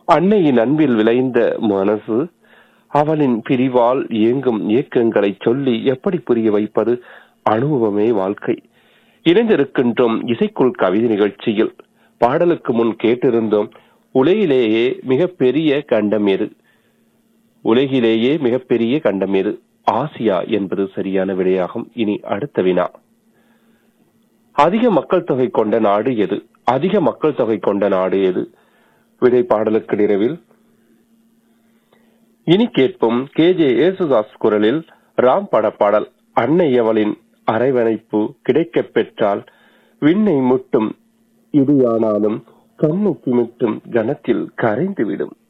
அன்னையின் அன்பில் விளைந்த மனசு அவளின் பிரிவால் இயங்கும் இயக்கங்களை சொல்லி எப்படி புரிய வைப்பது அனுபவமே வாழ்க்கை இணைந்திருக்கின்றோம் இசைக்குள் கவிதை நிகழ்ச்சியில் பாடலுக்கு முன் கேட்டிருந்தோம் உலகிலேயே மிகப்பெரிய கண்டம் எது உலகிலேயே மிகப்பெரிய கண்டம் எது ஆசியா என்பது சரியான விடையாகும் இனி அடுத்த வினா அதிக மக்கள் தொகை கொண்ட நாடு எது அதிக மக்கள் தொகை கொண்ட நாடு எது விடை பாடலுக்கு நிறைவில் இனி கேட்போம் கே ஜே ஏசுதாஸ் குரலில் ராம் பட பாடல் அன்னை அவளின் அரவணைப்பு கிடைக்கப் பெற்றால் விண்ணை முட்டும் இடியானாலும் கண்ணை சிமிட்டும் கணத்தில் கரைந்துவிடும்